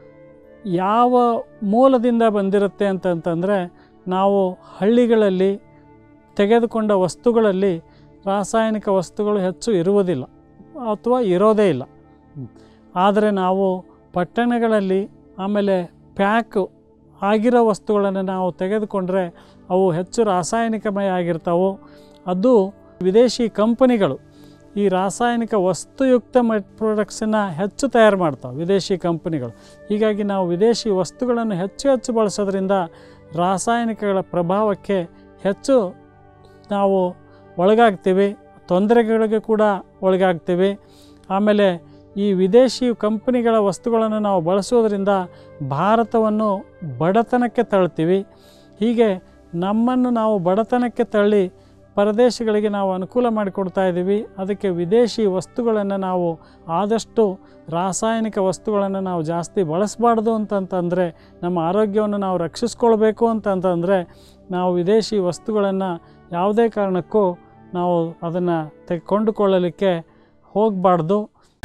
S1: ಯಾವ ಮೂಲದಿಂದ ಬಂದಿರುತ್ತೆ ಅಂತಂತಂದರೆ ನಾವು ಹಳ್ಳಿಗಳಲ್ಲಿ ತೆಗೆದುಕೊಂಡ ವಸ್ತುಗಳಲ್ಲಿ ರಾಸಾಯನಿಕ ವಸ್ತುಗಳು ಹೆಚ್ಚು ಇರುವುದಿಲ್ಲ ಅಥವಾ ಇರೋದೇ ಇಲ್ಲ ಆದರೆ ನಾವು ಪಟ್ಟಣಗಳಲ್ಲಿ ಆಮೇಲೆ ಪ್ಯಾಕ್ ಆಗಿರೋ ವಸ್ತುಗಳನ್ನು ನಾವು ತೆಗೆದುಕೊಂಡ್ರೆ ಅವು ಹೆಚ್ಚು ರಾಸಾಯನಿಕಮಯ ಆಗಿರ್ತಾವೆ ಅದು ವಿದೇಶಿ ಕಂಪನಿಗಳು ಈ ರಾಸಾಯನಿಕ ವಸ್ತುಯುಕ್ತ ಮ ಪ್ರಾಡಕ್ಟ್ಸನ್ನು ಹೆಚ್ಚು ತಯಾರು ಮಾಡ್ತಾವೆ ವಿದೇಶಿ ಕಂಪನಿಗಳು ಹೀಗಾಗಿ ನಾವು ವಿದೇಶಿ ವಸ್ತುಗಳನ್ನು ಹೆಚ್ಚು ಹೆಚ್ಚು ಬಳಸೋದ್ರಿಂದ ರಾಸಾಯನಿಕಗಳ ಪ್ರಭಾವಕ್ಕೆ ಹೆಚ್ಚು ನಾವು ಒಳಗಾಗ್ತೀವಿ ತೊಂದರೆಗಳಿಗೆ ಕೂಡ ಒಳಗಾಗ್ತೀವಿ ಆಮೇಲೆ ಈ ವಿದೇಶಿ ಕಂಪನಿಗಳ ವಸ್ತುಗಳನ್ನು ನಾವು ಬಳಸೋದ್ರಿಂದ ಭಾರತವನ್ನು ಬಡತನಕ್ಕೆ ತಳ್ತೀವಿ ಹೀಗೆ ನಮ್ಮನ್ನು ನಾವು ಬಡತನಕ್ಕೆ ತಳ್ಳಿ ಪರದೇಶಗಳಿಗೆ ನಾವು ಅನುಕೂಲ ಮಾಡಿಕೊಡ್ತಾ ಇದ್ದೀವಿ ಅದಕ್ಕೆ ವಿದೇಶಿ ವಸ್ತುಗಳನ್ನು ನಾವು ಆದಷ್ಟು ರಾಸಾಯನಿಕ ವಸ್ತುಗಳನ್ನು ನಾವು ಜಾಸ್ತಿ ಬಳಸಬಾರ್ದು ಅಂತಂತಂದರೆ ನಮ್ಮ ಆರೋಗ್ಯವನ್ನು ನಾವು ರಕ್ಷಿಸ್ಕೊಳ್ಬೇಕು ಅಂತಂತಂದರೆ ನಾವು ವಿದೇಶಿ ವಸ್ತುಗಳನ್ನು ಯಾವುದೇ ಕಾರಣಕ್ಕೂ ನಾವು ಅದನ್ನು ತೆಗೆದುಕೊಂಡುಕೊಳ್ಳಲಿಕ್ಕೆ ಹೋಗಬಾರ್ದು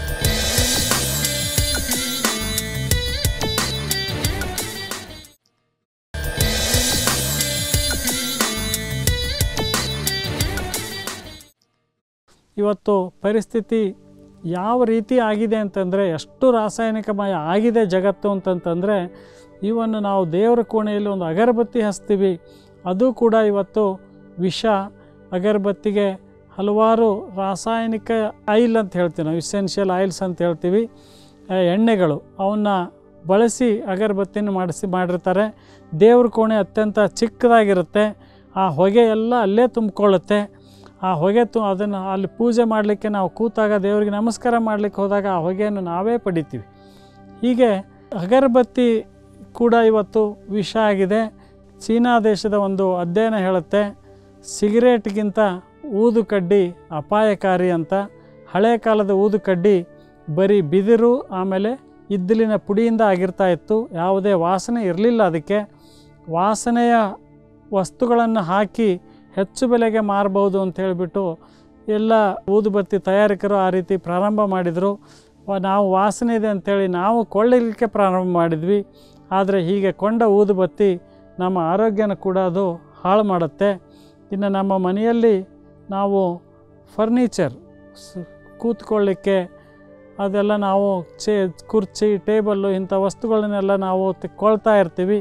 S1: ಇವತ್ತು ಪರಿಸ್ಥಿತಿ ಯಾವ ರೀತಿ ಆಗಿದೆ ಅಂತಂದರೆ ಎಷ್ಟು ರಾಸಾಯನಿಕಮಯ ಆಗಿದೆ ಜಗತ್ತು ಅಂತಂತಂದರೆ ಇವನ್ನು ನಾವು ದೇವರ ಕೋಣೆಯಲ್ಲಿ ಒಂದು ಅಗರಬತ್ತಿ ಹಚ್ತೀವಿ ಅದು ಕೂಡ ಇವತ್ತು ವಿಷ ಅಗರಬತ್ತಿಗೆ ಹಲವಾರು ರಾಸಾಯನಿಕ ಆಯಿಲ್ ಅಂತ ಹೇಳ್ತೀವಿ ನಾವು ಇಸೆನ್ಷಿಯಲ್ ಆಯಿಲ್ಸ್ ಅಂತ ಹೇಳ್ತೀವಿ ಆ, ಎಣ್ಣೆಗಳು ಅವನ್ನ ಬಳಸಿ ಅಗರಬತ್ತಿನ ಮಾಡಿಸಿ ಮಾಡಿರ್ತಾರೆ ದೇವ್ರ ಕೋಣೆ ಅತ್ಯಂತ ಚಿಕ್ಕದಾಗಿರುತ್ತೆ ಆ ಹೊಗೆ ಎಲ್ಲ ಅಲ್ಲೇ ತುಂಬಿಕೊಳ್ಳುತ್ತೆ ಆ ಹೊಗೆ ತು ಅದನ್ನು ಅಲ್ಲಿ ಪೂಜೆ ಮಾಡಲಿಕ್ಕೆ ನಾವು ಕೂತಾಗ ದೇವರಿಗೆ ನಮಸ್ಕಾರ ಮಾಡಲಿಕ್ಕೆ ಹೋದಾಗ ಆ ಹೊಗೆಯನ್ನು ನಾವೇ ಪಡಿತೀವಿ ಹೀಗೆ ಅಗರಬತ್ತಿ ಕೂಡ ಇವತ್ತು ವಿಷ ಆಗಿದೆ ಚೀನಾ ದೇಶದ ಒಂದು ಅಧ್ಯಯನ ಹೇಳುತ್ತೆ ಸಿಗರೇಟ್ಗಿಂತ ಊದು ಕಡ್ಡಿ ಅಪಾಯಕಾರಿ ಅಂತ ಹಳೆ ಕಾಲದ ಊದು ಕಡ್ಡಿ ಬರೀ ಬಿದಿರು ಆಮೇಲೆ ಇದ್ದಲಿನ ಪುಡಿಯಿಂದ ಆಗಿರ್ತಾ ಇತ್ತು ಯಾವುದೇ ವಾಸನೆ ಇರಲಿಲ್ಲ ಅದಕ್ಕೆ ವಾಸನೆಯ ವಸ್ತುಗಳನ್ನು ಹಾಕಿ ಹೆಚ್ಚು ಬೆಲೆಗೆ ಮಾರಬಹುದು ಅಂತ ಹೇಳಿಬಿಟ್ಟು ಎಲ್ಲ ಊದುಬತ್ತಿ ತಯಾರಕರು ಆ ರೀತಿ ಪ್ರಾರಂಭ ಮಾಡಿದರು ವ- ನಾವು ವಾಸನೆ ಇದೆ ಅಂಥೇಳಿ ನಾವು ಕೊಳ್ಳಲಿಕ್ಕೆ ಪ್ರಾರಂಭ ಮಾಡಿದ್ವಿ ಆದರೆ ಹೀಗೆ ಕೊಂಡ ಊದುಬತ್ತಿ ನಮ್ಮ ಆರೋಗ್ಯನ ಕೂಡ ಅದು ಹಾಳು ಮಾಡುತ್ತೆ ಇನ್ನು ನಮ್ಮ ಮನೆಯಲ್ಲಿ ನಾವು ಫರ್ನಿಚರ್ ಸ್- ಕೂತ್ಕೊಳ್ಳಿಕ್ಕೆ ಅದೆಲ್ಲ ನಾವು ಚೇ ಕುರ್ಚಿ ಟೇಬಲ್ಲು ಇಂಥ ವಸ್ತುಗಳನ್ನೆಲ್ಲ ನಾವು ತೆಕ್ಕೊಳ್ತಾ ಇರ್ತೀವಿ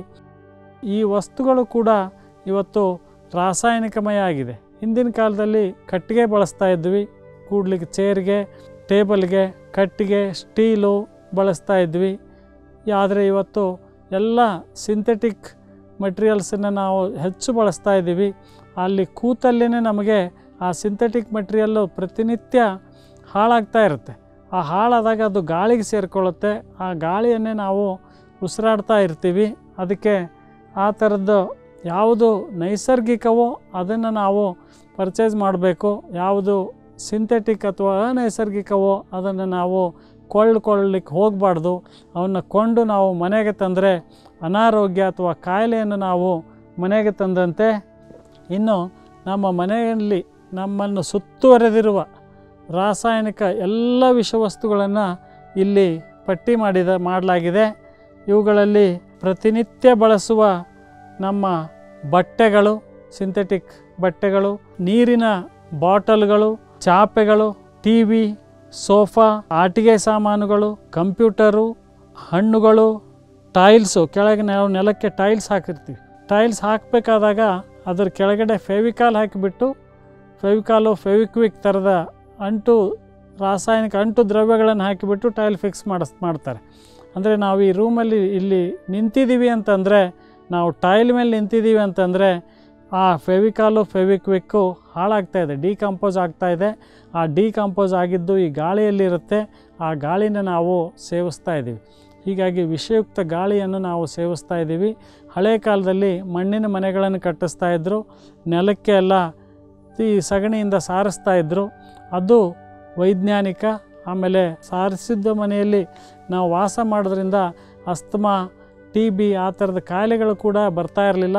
S1: ಈ ವಸ್ತುಗಳು ಕೂಡ ಇವತ್ತು ರಾಸಾಯನಿಕಮಯ ಆಗಿದೆ ಹಿಂದಿನ ಕಾಲದಲ್ಲಿ ಕಟ್ಟಿಗೆ ಬಳಸ್ತಾ ಇದ್ವಿ ಕೂಡ್ಲಿಕ್ಕೆ ಚೇರ್ಗೆ ಟೇಬಲ್ಗೆ ಕಟ್ಟಿಗೆ ಸ್ಟೀಲು ಬಳಸ್ತಾ ಇದ್ವಿ ಆದರೆ ಇವತ್ತು ಎಲ್ಲ ಸಿಂಥೆಟಿಕ್ ಮಟೀರಿಯಲ್ಸನ್ನು ನಾವು ಹೆಚ್ಚು ಬಳಸ್ತಾ ಇದ್ದೀವಿ ಅಲ್ಲಿ ಕೂತಲ್ಲೇ ನಮಗೆ ಆ ಸಿಂಥೆಟಿಕ್ ಮಟೀರಿಯಲ್ಲು ಪ್ರತಿನಿತ್ಯ ಹಾಳಾಗ್ತಾ ಇರುತ್ತೆ ಆ ಹಾಳಾದಾಗ ಅದು ಗಾಳಿಗೆ ಸೇರಿಕೊಳ್ಳುತ್ತೆ ಆ ಗಾಳಿಯನ್ನೇ ನಾವು ಉಸಿರಾಡ್ತಾ ಇರ್ತೀವಿ ಅದಕ್ಕೆ ಆ ಥರದ್ದು ಯಾವುದು ನೈಸರ್ಗಿಕವೋ ಅದನ್ನು ನಾವು ಪರ್ಚೇಸ್ ಮಾಡಬೇಕು ಯಾವುದು ಸಿಂಥೆಟಿಕ್ ಅಥವಾ ಅನೈಸರ್ಗಿಕವೋ ಅದನ್ನು ನಾವು ಕೊಳ್ಳಿಕೊಳ್ಳಲಿಕ್ಕೆ ಹೋಗಬಾರ್ದು ಅವನ್ನ ಕೊಂಡು ನಾವು ಮನೆಗೆ ತಂದರೆ ಅನಾರೋಗ್ಯ ಅಥವಾ ಕಾಯಿಲೆಯನ್ನು ನಾವು ಮನೆಗೆ ತಂದಂತೆ ಇನ್ನು ನಮ್ಮ ಮನೆಯಲ್ಲಿ ನಮ್ಮನ್ನು ಸುತ್ತುವರೆದಿರುವ ರಾಸಾಯನಿಕ ಎಲ್ಲ ವಿಷವಸ್ತುಗಳನ್ನು ಇಲ್ಲಿ ಪಟ್ಟಿ ಮಾಡಿದ ಮಾಡಲಾಗಿದೆ ಇವುಗಳಲ್ಲಿ ಪ್ರತಿನಿತ್ಯ ಬಳಸುವ ನಮ್ಮ ಬಟ್ಟೆಗಳು ಸಿಂಥೆಟಿಕ್ ಬಟ್ಟೆಗಳು ನೀರಿನ ಬಾಟಲ್ಗಳು ಚಾಪೆಗಳು ಟಿ ವಿ ಸೋಫಾ ಆಟಿಕೆ ಸಾಮಾನುಗಳು ಕಂಪ್ಯೂಟರು ಹಣ್ಣುಗಳು ಟೈಲ್ಸು ಕೆಳಗೆ ನಾವು ನೆಲಕ್ಕೆ ಟೈಲ್ಸ್ ಹಾಕಿರ್ತೀವಿ ಟೈಲ್ಸ್ ಹಾಕಬೇಕಾದಾಗ ಅದ್ರ ಕೆಳಗಡೆ ಫೆವಿಕಾಲ್ ಹಾಕಿಬಿಟ್ಟು ಫೆವಿಕಾಲು ಫೆವಿಕ್ವಿಕ್ ಥರದ ಅಂಟು ರಾಸಾಯನಿಕ ಅಂಟು ದ್ರವ್ಯಗಳನ್ನು ಹಾಕಿಬಿಟ್ಟು ಟೈಲ್ ಫಿಕ್ಸ್ ಮಾಡಿಸ್ ಮಾಡ್ತಾರೆ ಅಂದರೆ ನಾವು ಈ ರೂಮಲ್ಲಿ ಇಲ್ಲಿ ನಿಂತಿದ್ದೀವಿ ಅಂತಂದರೆ ನಾವು ಟೈಲ್ ಮೇಲೆ ನಿಂತಿದ್ದೀವಿ ಅಂತಂದರೆ ಆ ಫೆವಿಕಾಲು ಫೆವಿಕ್ವಿಕ್ಕು ಹಾಳಾಗ್ತಾ ಇದೆ ಡಿಕಂಪೋಸ್ ಆಗ್ತಾ ಇದೆ ಆ ಡಿಕಂಪೋಸ್ ಆಗಿದ್ದು ಈ ಗಾಳಿಯಲ್ಲಿರುತ್ತೆ ಆ ಗಾಳಿನ ನಾವು ಸೇವಿಸ್ತಾ ಇದ್ದೀವಿ ಹೀಗಾಗಿ ವಿಷಯುಕ್ತ ಗಾಳಿಯನ್ನು ನಾವು ಸೇವಿಸ್ತಾ ಇದ್ದೀವಿ ಹಳೆ ಕಾಲದಲ್ಲಿ ಮಣ್ಣಿನ ಮನೆಗಳನ್ನು ಕಟ್ಟಿಸ್ತಾ ಇದ್ದರು ನೆಲಕ್ಕೆ ಎಲ್ಲ ಈ ಸಗಣಿಯಿಂದ ಸಾರಿಸ್ತಾ ಇದ್ದರು ಅದು ವೈಜ್ಞಾನಿಕ ಆಮೇಲೆ ಸಾರಿಸಿದ್ದ ಮನೆಯಲ್ಲಿ ನಾವು ವಾಸ ಮಾಡೋದ್ರಿಂದ ಅಸ್ತಮಾ ಟಿ ಬಿ ಆ ಥರದ ಕಾಯಿಲೆಗಳು ಕೂಡ ಬರ್ತಾ ಇರಲಿಲ್ಲ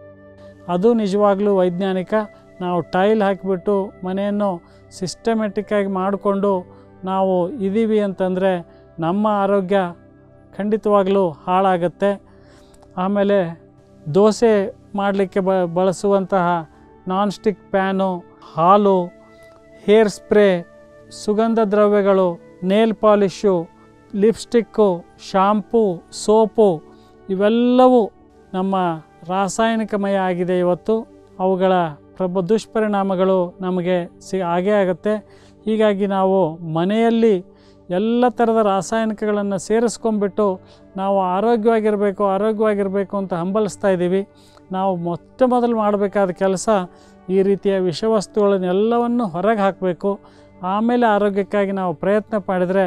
S1: ಅದು ನಿಜವಾಗ್ಲೂ ವೈಜ್ಞಾನಿಕ ನಾವು ಟೈಲ್ ಹಾಕಿಬಿಟ್ಟು ಮನೆಯನ್ನು ಸಿಸ್ಟಮೆಟಿಕ್ಕಾಗಿ ಮಾಡಿಕೊಂಡು ನಾವು ಇದ್ದೀವಿ ಅಂತಂದರೆ ನಮ್ಮ ಆರೋಗ್ಯ ಖಂಡಿತವಾಗಲೂ ಹಾಳಾಗುತ್ತೆ ಆಮೇಲೆ ದೋಸೆ ಮಾಡಲಿಕ್ಕೆ ಬ ಬಳಸುವಂತಹ ನಾನ್ ಸ್ಟಿಕ್ ಪ್ಯಾನು ಹಾಲು ಹೇರ್ ಸ್ಪ್ರೇ ಸುಗಂಧ ದ್ರವ್ಯಗಳು nail polish lipstick shampoo soap ಇವೆಲ್ಲವೂ ನಮ್ಮ ರಾಸಾಯನಿಕಮಯ ಆಗಿದೆ ಇವತ್ತು ಅವುಗಳ ಪ್ರಭ ದುಷ್ಪರಿಣಾಮಗಳು ನಮಗೆ ಸಿ ಆಗೇ ಆಗುತ್ತೆ ಹೀಗಾಗಿ ನಾವು ಮನೆಯಲ್ಲಿ ಎಲ್ಲ ಥರದ ರಾಸಾಯನಿಕಗಳನ್ನು ಸೇರಿಸ್ಕೊಂಡ್ಬಿಟ್ಟು ನಾವು ಆರೋಗ್ಯವಾಗಿರಬೇಕು ಆರೋಗ್ಯವಾಗಿರಬೇಕು ಅಂತ ಹಂಬಲಿಸ್ತಾ ಇದ್ದೀವಿ ನಾವು ಮೊಟ್ಟ ಮೊದಲು ಮಾಡಬೇಕಾದ ಕೆಲಸ ಈ ರೀತಿಯ ವಿಷವಸ್ತುಗಳನ್ನೆಲ್ಲವನ್ನು ಹೊರಗೆ ಹಾಕಬೇಕು ಆಮೇಲೆ ಆರೋಗ್ಯಕ್ಕಾಗಿ ನಾವು ಪ್ರಯತ್ನ ಮಾಡಿದರೆ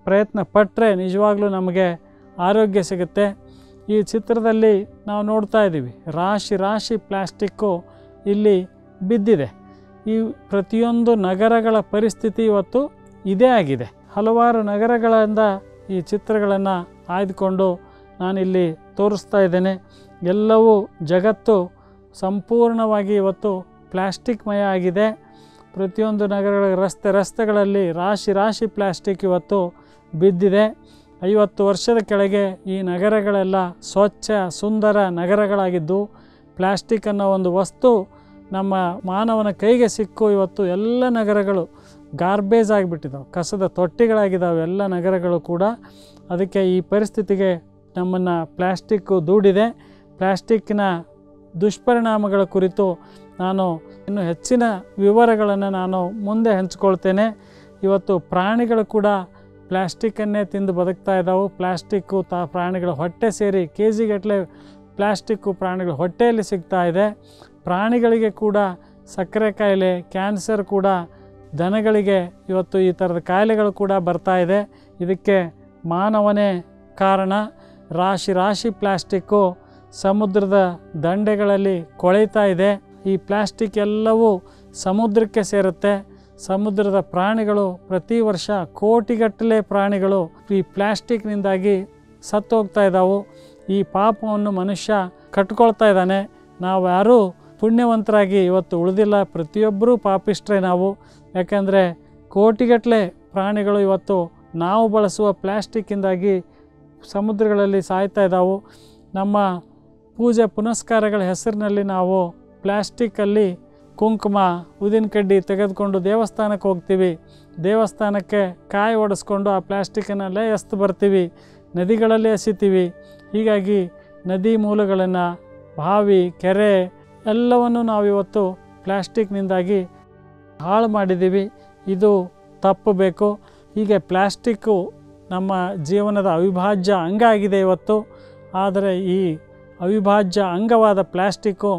S1: ಪ್ರಯತ್ನ ಪಟ್ಟರೆ ನಿಜವಾಗ್ಲೂ ನಮಗೆ ಆರೋಗ್ಯ ಸಿಗುತ್ತೆ ಈ ಚಿತ್ರದಲ್ಲಿ ನಾವು ನೋಡ್ತಾ ಇದ್ದೀವಿ ರಾಶಿ ರಾಶಿ ಪ್ಲ್ಯಾಸ್ಟಿಕ್ಕು ಇಲ್ಲಿ ಬಿದ್ದಿದೆ ಈ ಪ್ರತಿಯೊಂದು ನಗರಗಳ ಪರಿಸ್ಥಿತಿ ಇವತ್ತು ಇದೇ ಆಗಿದೆ ಹಲವಾರು ನಗರಗಳಿಂದ ಈ ಚಿತ್ರಗಳನ್ನು ಆಯ್ದುಕೊಂಡು ನಾನಿಲ್ಲಿ ತೋರಿಸ್ತಾ ಇದ್ದೇನೆ ಎಲ್ಲವೂ ಜಗತ್ತು ಸಂಪೂರ್ಣವಾಗಿ ಇವತ್ತು ಪ್ಲ್ಯಾಸ್ಟಿಕ್ಮಯ ಆಗಿದೆ ಪ್ರತಿಯೊಂದು ನಗರಗಳ ರಸ್ತೆ ರಸ್ತೆಗಳಲ್ಲಿ ರಾಶಿ ರಾಶಿ ಪ್ಲ್ಯಾಸ್ಟಿಕ್ ಇವತ್ತು ಬಿದ್ದಿದೆ ಐವತ್ತು ವರ್ಷದ ಕೆಳಗೆ ಈ ನಗರಗಳೆಲ್ಲ ಸ್ವಚ್ಛ ಸುಂದರ ನಗರಗಳಾಗಿದ್ದು ಪ್ಲ್ಯಾಸ್ಟಿಕ್ ಅನ್ನೋ ಒಂದು ವಸ್ತು ನಮ್ಮ ಮಾನವನ ಕೈಗೆ ಸಿಕ್ಕು ಇವತ್ತು ಎಲ್ಲ ನಗರಗಳು ಗಾರ್ಬೇಜ್ ಆಗಿಬಿಟ್ಟಿದ್ದಾವೆ ಕಸದ ತೊಟ್ಟಿಗಳಾಗಿದ್ದಾವೆ ಎಲ್ಲ ನಗರಗಳು ಕೂಡ ಅದಕ್ಕೆ ಈ ಪರಿಸ್ಥಿತಿಗೆ ನಮ್ಮನ್ನು ಪ್ಲ್ಯಾಸ್ಟಿಕ್ಕು ದೂಡಿದೆ ಪ್ಲ್ಯಾಸ್ಟಿಕ್ಕಿನ ದುಷ್ಪರಿಣಾಮಗಳ ಕುರಿತು ನಾನು ಇನ್ನು ಹೆಚ್ಚಿನ ವಿವರಗಳನ್ನು ನಾನು ಮುಂದೆ ಹಂಚ್ಕೊಳ್ತೇನೆ ಇವತ್ತು ಪ್ರಾಣಿಗಳು ಕೂಡ ಪ್ಲ್ಯಾಸ್ಟಿಕ್ಕನ್ನೇ ತಿಂದು ಬದುಕ್ತಾ ಇದ್ದಾವೆ ಪ್ಲ್ಯಾಸ್ಟಿಕ್ಕು ತಾ ಪ್ರಾಣಿಗಳ ಹೊಟ್ಟೆ ಸೇರಿ ಕೆ ಜಿಗಟ್ಟಲೆ ಪ್ಲ್ಯಾಸ್ಟಿಕ್ಕು ಪ್ರಾಣಿಗಳ ಹೊಟ್ಟೆಯಲ್ಲಿ ಸಿಗ್ತಾ ಇದೆ ಪ್ರಾಣಿಗಳಿಗೆ ಕೂಡ ಸಕ್ಕರೆ ಕಾಯಿಲೆ ಕ್ಯಾನ್ಸರ್ ಕೂಡ ದನಗಳಿಗೆ ಇವತ್ತು ಈ ಥರದ ಕಾಯಿಲೆಗಳು ಕೂಡ ಬರ್ತಾ ಇದೆ ಇದಕ್ಕೆ ಮಾನವನೇ ಕಾರಣ ರಾಶಿ ರಾಶಿ ಪ್ಲ್ಯಾಸ್ಟಿಕ್ಕು ಸಮುದ್ರದ ದಂಡೆಗಳಲ್ಲಿ ಕೊಳೆತಾ ಇದೆ ಈ ಪ್ಲ್ಯಾಸ್ಟಿಕ್ ಎಲ್ಲವೂ ಸಮುದ್ರಕ್ಕೆ ಸೇರುತ್ತೆ ಸಮುದ್ರದ ಪ್ರಾಣಿಗಳು ಪ್ರತಿ ವರ್ಷ ಕೋಟಿಗಟ್ಟಲೆ ಪ್ರಾಣಿಗಳು ಈ ಪ್ಲ್ಯಾಸ್ಟಿಕ್ನಿಂದಾಗಿ ಸತ್ತು ಹೋಗ್ತಾ ಇದ್ದಾವೆ ಈ ಪಾಪವನ್ನು ಮನುಷ್ಯ ಕಟ್ಕೊಳ್ತಾ ಇದ್ದಾನೆ ನಾವು ಯಾರೂ ಪುಣ್ಯವಂತರಾಗಿ ಇವತ್ತು ಉಳಿದಿಲ್ಲ ಪ್ರತಿಯೊಬ್ಬರೂ ಪಾಪಿಷ್ಟ್ರೆ ನಾವು ಯಾಕೆಂದರೆ ಕೋಟಿಗಟ್ಟಲೆ ಪ್ರಾಣಿಗಳು ಇವತ್ತು ನಾವು ಬಳಸುವ ಪ್ಲ್ಯಾಸ್ಟಿಕ್ಕಿಂದಾಗಿ ಸಮುದ್ರಗಳಲ್ಲಿ ಸಾಯ್ತಾ ಇದ್ದಾವೆ ನಮ್ಮ ಪೂಜೆ ಪುನಸ್ಕಾರಗಳ ಹೆಸರಿನಲ್ಲಿ ನಾವು ಪ್ಲ್ಯಾಸ್ಟಿಕ್ಕಲ್ಲಿ ಕುಂಕುಮ ಉದಿನ ಕಡ್ಡಿ ತೆಗೆದುಕೊಂಡು ದೇವಸ್ಥಾನಕ್ಕೆ ಹೋಗ್ತೀವಿ ದೇವಸ್ಥಾನಕ್ಕೆ ಕಾಯಿ ಒಡೆಸ್ಕೊಂಡು ಆ ಪ್ಲ್ಯಾಸ್ಟಿಕ್ಕನ್ನೆಲ್ಲ ಎಸ್ದು ಬರ್ತೀವಿ ನದಿಗಳಲ್ಲಿ ಎಸಿತೀವಿ ಹೀಗಾಗಿ ನದಿ ಮೂಲಗಳನ್ನು ಬಾವಿ ಕೆರೆ ಎಲ್ಲವನ್ನು ನಾವಿವತ್ತು ಪ್ಲ್ಯಾಸ್ಟಿಕ್ನಿಂದಾಗಿ ಹಾಳು ಮಾಡಿದ್ದೀವಿ ಇದು ತಪ್ಪಬೇಕು ಹೀಗೆ ಪ್ಲ್ಯಾಸ್ಟಿಕ್ಕು ನಮ್ಮ ಜೀವನದ ಅವಿಭಾಜ್ಯ ಅಂಗ ಆಗಿದೆ ಇವತ್ತು ಆದರೆ ಈ ಅವಿಭಾಜ್ಯ ಅಂಗವಾದ ಪ್ಲ್ಯಾಸ್ಟಿಕ್ಕು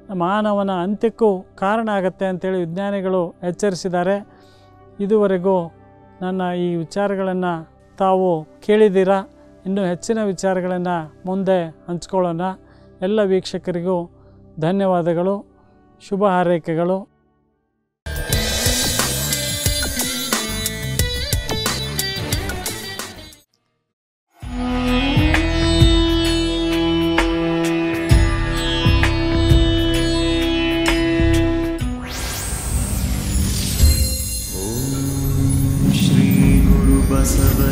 S1: ಮಾನವನ ಅಂತ್ಯಕ್ಕೂ ಕಾರಣ ಆಗುತ್ತೆ ಅಂತೇಳಿ ವಿಜ್ಞಾನಿಗಳು ಎಚ್ಚರಿಸಿದ್ದಾರೆ ಇದುವರೆಗೂ ನನ್ನ ಈ ವಿಚಾರಗಳನ್ನು ತಾವು ಕೇಳಿದ್ದೀರಾ ಇನ್ನೂ ಹೆಚ್ಚಿನ ವಿಚಾರಗಳನ್ನು ಮುಂದೆ ಹಂಚ್ಕೊಳ್ಳೋಣ ಎಲ್ಲ ವೀಕ್ಷಕರಿಗೂ ಧನ್ಯವಾದಗಳು ಶುಭ ಹಾರೈಕೆಗಳು
S2: श्रीगुरुबसव